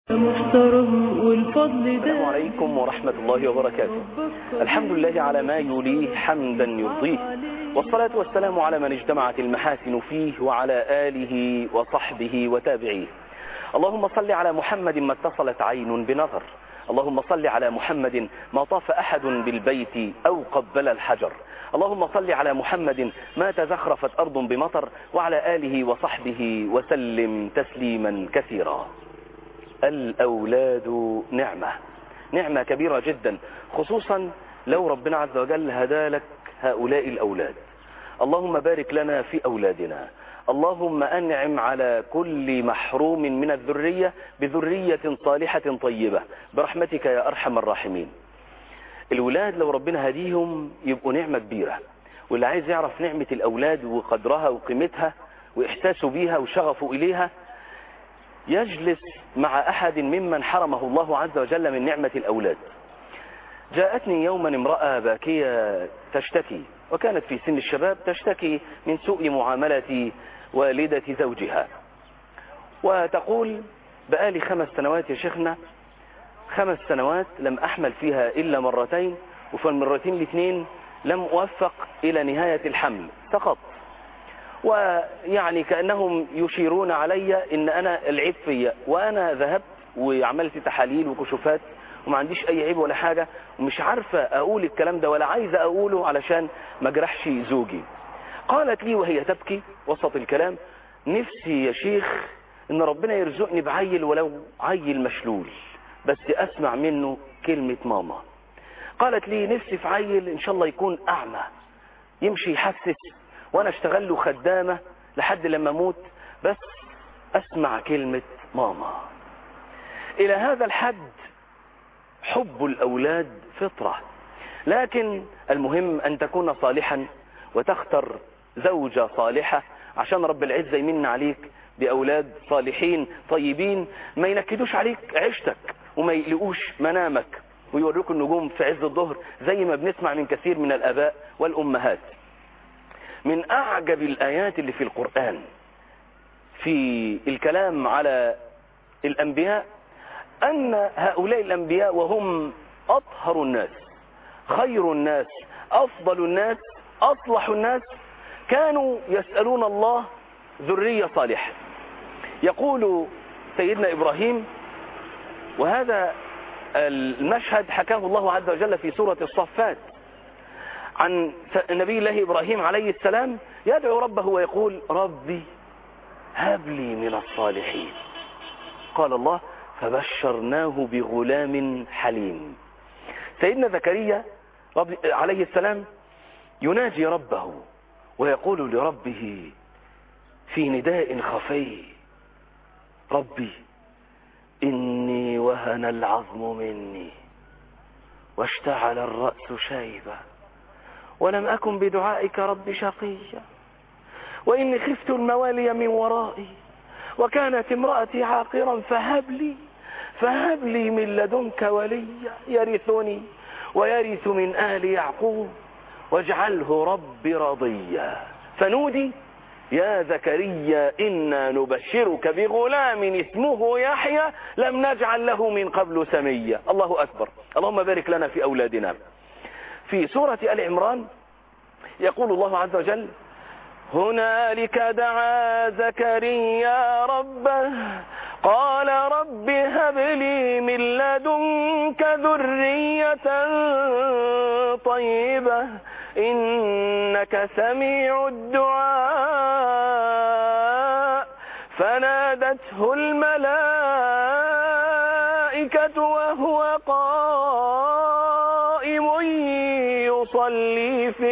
محترم والفضل السلام ده عليكم ورحمة الله وبركاته الحمد لله على ما يليه حمدا يرضيه والصلاة والسلام على من اجتمعت المحاسن فيه وعلى آله وصحبه وتابعيه اللهم صل على محمد ما اتصلت عين بنظر اللهم صل على محمد ما طاف أحد بالبيت أو قبل الحجر اللهم صل على محمد ما تزخرفت أرض بمطر وعلى آله وصحبه وسلم تسليما كثيرا الأولاد نعمة نعمة كبيرة جدا خصوصا لو ربنا عز وجل هدى لك هؤلاء الأولاد اللهم بارك لنا في أولادنا اللهم أنعم على كل محروم من الذرية بذرية صالحة طيبة برحمتك يا أرحم الراحمين الولاد لو ربنا هديهم يبقوا نعمة كبيرة واللي عايز يعرف نعمة الأولاد وقدرها وقيمتها وإحساسه بيها وشغفه إليها يجلس مع أحد ممن حرمه الله عز وجل من نعمة الأولاد جاءتني يوما امرأة باكية تشتكي وكانت في سن الشباب تشتكي من سوء معاملة والدة زوجها وتقول بقالي خمس سنوات يا شيخنا خمس سنوات لم أحمل فيها إلا مرتين وفي المرتين الاثنين لم أوفق إلى نهاية الحمل فقط ويعني كأنهم يشيرون علي إن أنا العيب فيا وأنا ذهبت وعملت تحاليل وكشوفات وما عنديش أي عيب ولا حاجة ومش عارفة أقول الكلام ده ولا عايزة أقوله علشان ما جرحش زوجي قالت لي وهي تبكي وسط الكلام نفسي يا شيخ إن ربنا يرزقني بعيل ولو عيل مشلول بس أسمع منه كلمة ماما قالت لي نفسي في عيل إن شاء الله يكون أعمى يمشي يحسس وانا اشتغل له خدامة لحد لما اموت بس اسمع كلمة ماما الى هذا الحد حب الاولاد فطرة لكن المهم ان تكون صالحا وتختر زوجة صالحة عشان رب العزة يمن عليك بأولاد صالحين طيبين ما ينكدوش عليك عيشتك وما يقلقوش منامك ويوروك النجوم في عز الظهر زي ما بنسمع من كثير من الآباء والأمهات من أعجب الآيات اللي في القرآن في الكلام على الأنبياء أن هؤلاء الأنبياء وهم أطهر الناس خير الناس أفضل الناس أصلح الناس كانوا يسألون الله ذرية صالحة يقول سيدنا إبراهيم وهذا المشهد حكاه الله عز وجل في سورة الصفات عن نبي الله إبراهيم عليه السلام يدعو ربه ويقول ربي هب لي من الصالحين قال الله فبشرناه بغلام حليم سيدنا زكريا رب عليه السلام يناجي ربه ويقول لربه في نداء خفي ربي إني وهن العظم مني واشتعل الرأس شيبا ولم أكن بدعائك رب شقيا وإني خفت الموالي من ورائي وكانت امرأتي عاقرا فهب لي فهب لي من لدنك وليا يرثني ويرث من آل يعقوب واجعله رب رضيا فنودي يا زكريا إنا نبشرك بغلام اسمه يحيى لم نجعل له من قبل سميا الله أكبر اللهم بارك لنا في أولادنا في سورة آل عمران يقول الله عز وجل هنالك دعا زكريا ربه قال رب هب لي من لدنك ذرية طيبة إنك سميع الدعاء فنادته الملائكة وهو قائم يصلي في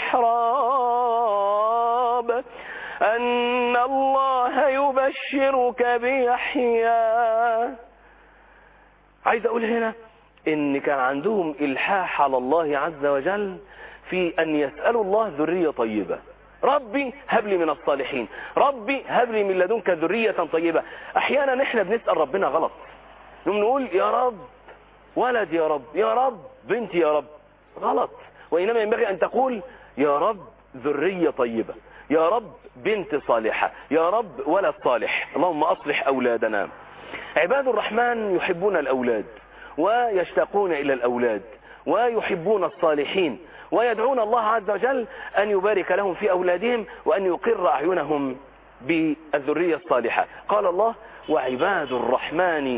المحراب أن الله يبشرك بيحيى عايز أقول هنا إن كان عندهم إلحاح على الله عز وجل في أن يسألوا الله ذرية طيبة ربي هب لي من الصالحين ربي هب لي من لدنك ذرية طيبة أحيانا إحنا بنسأل ربنا غلط نقول يا رب ولد يا رب يا رب بنت يا رب غلط وإنما ينبغي أن تقول يا رب ذرية طيبة يا رب بنت صالحة يا رب ولد صالح اللهم أصلح أولادنا عباد الرحمن يحبون الأولاد ويشتاقون إلى الأولاد ويحبون الصالحين ويدعون الله عز وجل أن يبارك لهم في أولادهم وأن يقر أعينهم بالذرية الصالحة قال الله وعباد الرحمن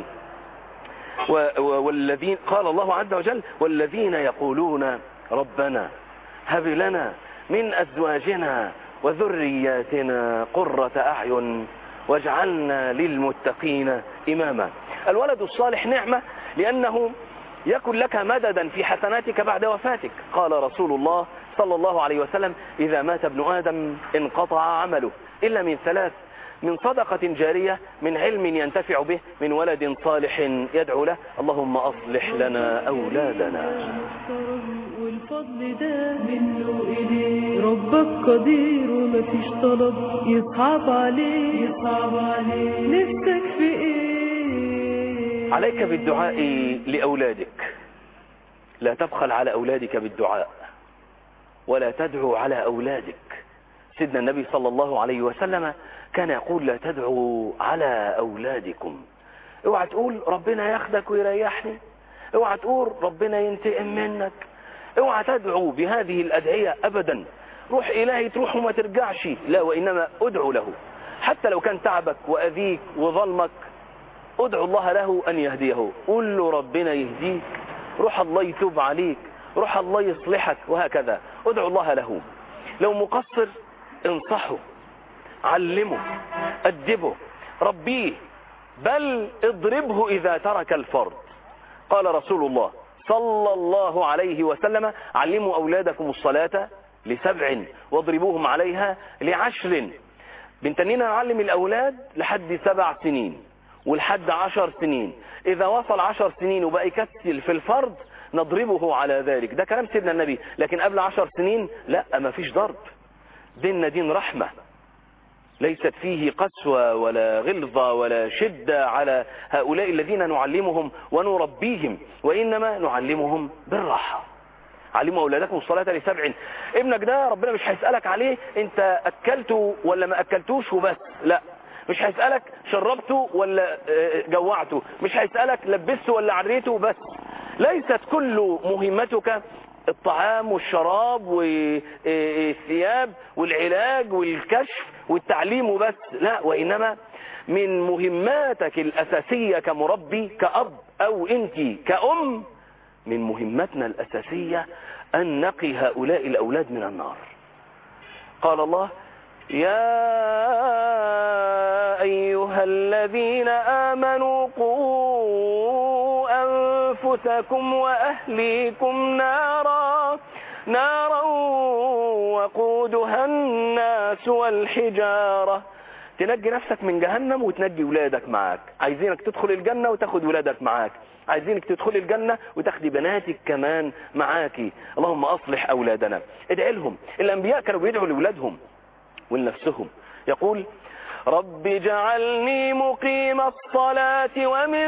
والذين قال الله عز وجل والذين يقولون ربنا هب لنا من أزواجنا وذرياتنا قرة أعين واجعلنا للمتقين إماما الولد الصالح نعمة لأنه يكن لك مددا في حسناتك بعد وفاتك قال رسول الله صلى الله عليه وسلم إذا مات ابن آدم انقطع عمله إلا من ثلاث من صدقة جارية من علم ينتفع به من ولد صالح يدعو له اللهم أصلح لنا أولادنا والفضل ده منه إليه ربك قدير ومفيش طلب يصعب عليه يصعب عليه نفسك في ايه عليك بالدعاء لأولادك لا تبخل على أولادك بالدعاء ولا تدعو على أولادك سيدنا النبي صلى الله عليه وسلم كان يقول لا تدعوا على أولادكم اوعى تقول ربنا ياخدك ويريحني اوعى تقول ربنا ينتقم منك اوعى تدعو بهذه الأدعية أبدا روح إلهي تروح وما ترجعش لا وإنما ادعو له حتى لو كان تعبك وأذيك وظلمك ادعو الله له أن يهديه قول له ربنا يهديك روح الله يتوب عليك روح الله يصلحك وهكذا ادعو الله له لو مقصر انصحه علمه أدبه ربيه بل اضربه إذا ترك الفرض قال رسول الله صلى الله عليه وسلم علموا أولادكم الصلاة لسبع واضربوهم عليها لعشر بنتنينا نعلم الأولاد لحد سبع سنين ولحد عشر سنين إذا وصل عشر سنين وبقى يكسل في الفرض نضربه على ذلك ده كلام سيدنا النبي لكن قبل عشر سنين لا ما فيش ضرب ديننا دين رحمة ليست فيه قسوة ولا غلظة ولا شدة على هؤلاء الذين نعلمهم ونربيهم وإنما نعلمهم بالراحة علموا أولادكم الصلاة لسبع ابنك ده ربنا مش هيسألك عليه انت أكلته ولا ما أكلتوش وبس لا مش هيسألك شربته ولا جوعته مش هيسألك لبسته ولا عريته بس ليست كل مهمتك الطعام والشراب والثياب والعلاج والكشف والتعليم وبس لا وإنما من مهماتك الأساسية كمربي كأب أو أنت كأم من مهمتنا الأساسية أن نقي هؤلاء الأولاد من النار قال الله يا أيها الذين آمنوا قوا أنفسكم وأهليكم نارا نارا وقودها الناس والحجارة تنجي نفسك من جهنم وتنجي ولادك معاك عايزينك تدخل الجنة وتاخد ولادك معاك عايزينك تدخل الجنة وتاخدي بناتك كمان معاكي اللهم أصلح أولادنا ادعي لهم الأنبياء كانوا بيدعوا لأولادهم ولنفسهم يقول رب اجعلني مقيم الصلاة ومن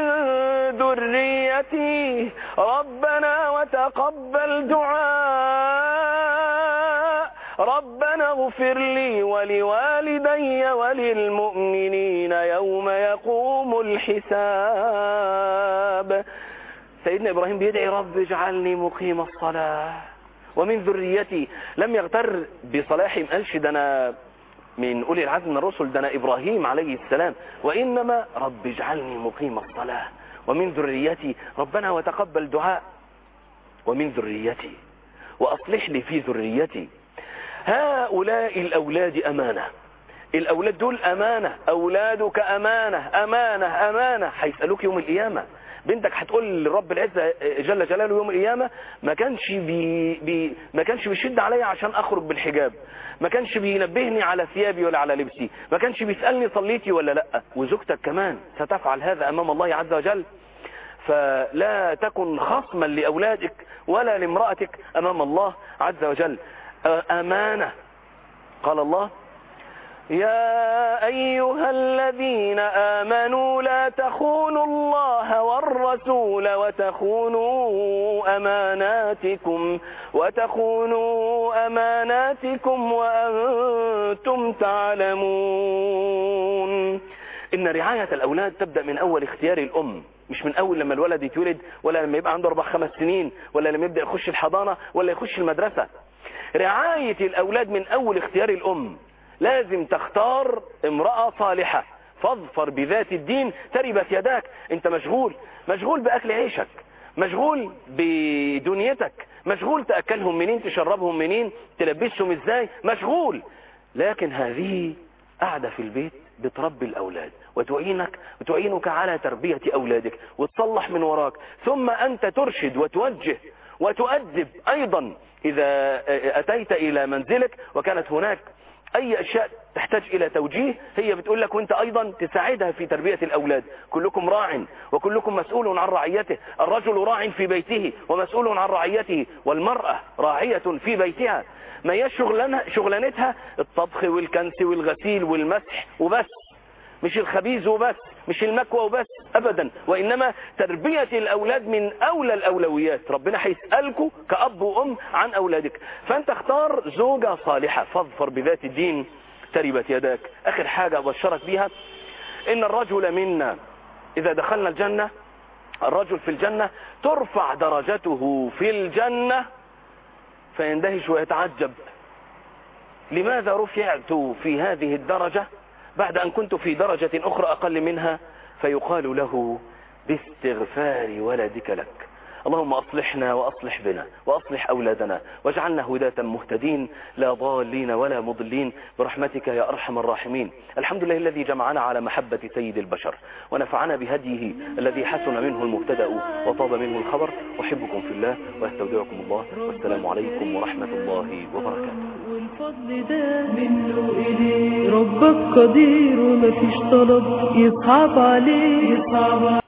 ذريتي ربنا وتقبل دعاء ربنا اغفر لي ولوالدي وللمؤمنين يوم يقوم الحساب سيدنا إبراهيم بيدعي رب اجعلني مقيم الصلاة ومن ذريتي لم يغتر بصلاحي قالش ده أنا من أولي العزم من الرسل ده أنا إبراهيم عليه السلام وإنما رب اجعلني مقيم الصلاة ومن ذريتي ربنا وتقبل دعاء ومن ذريتي وأصلح لي في ذريتي هؤلاء الأولاد أمانة الأولاد دول أمانة أولادك أمانة أمانة أمانة هيسألوك يوم القيامة بنتك هتقول لرب العزة جل جلاله يوم القيامة ما كانش بي بي ما كانش بيشد عليا عشان أخرج بالحجاب ما كانش بينبهني على ثيابي ولا على لبسي ما كانش بيسألني صليتي ولا لا وزوجتك كمان ستفعل هذا أمام الله عز وجل فلا تكن خصما لأولادك ولا لامرأتك أمام الله عز وجل أمانة قال الله يا أيها الذين آمنوا لا تخونوا الله والرسول وتخونوا أماناتكم وتخونوا أماناتكم وأنتم تعلمون ان رعاية الاولاد تبدأ من اول اختيار الام مش من اول لما الولد يتولد ولا لما يبقى عنده اربع خمس سنين ولا لما يبدأ يخش الحضانة ولا يخش المدرسة رعاية الاولاد من اول اختيار الام لازم تختار امرأة صالحة فاظفر بذات الدين تربت يداك انت مشغول مشغول باكل عيشك مشغول بدنيتك مشغول تأكلهم منين تشربهم منين تلبسهم ازاي مشغول لكن هذه قاعدة في البيت بتربي الأولاد وتعينك وتعينك على تربية أولادك وتصلح من وراك ثم أنت ترشد وتوجه وتؤدب أيضا إذا أتيت إلى منزلك وكانت هناك أي أشياء تحتاج إلى توجيه هي بتقول لك وانت أيضا تساعدها في تربية الأولاد كلكم راع وكلكم مسؤول عن رعيته الرجل راع في بيته ومسؤول عن رعيته والمرأة راعية في بيتها ما هي شغلانها شغلانتها الطبخ والكنس والغسيل والمسح وبس مش الخبيز وبس مش المكوى وبس ابدا وانما تربية الاولاد من اولى الاولويات ربنا هيسألكوا كأب وام عن اولادك فانت اختار زوجة صالحة فاظفر بذات الدين تربت يداك اخر حاجة ابشرك بيها ان الرجل منا اذا دخلنا الجنة الرجل في الجنة ترفع درجته في الجنة فيندهش ويتعجب لماذا رفعت في هذه الدرجة بعد أن كنت في درجة أخرى أقل منها فيقال له باستغفار ولدك لك اللهم أصلحنا وأصلح بنا وأصلح أولادنا واجعلنا هداة مهتدين لا ضالين ولا مضلين برحمتك يا أرحم الراحمين الحمد لله الذي جمعنا على محبة سيد البشر ونفعنا بهديه الذي حسن منه المبتدأ وطاب منه الخبر أحبكم في الله واستودعكم الله والسلام عليكم ورحمة الله وبركاته والفضل ده منه إليه ربك قدير ومفيش طلب يصعب عليه يصعب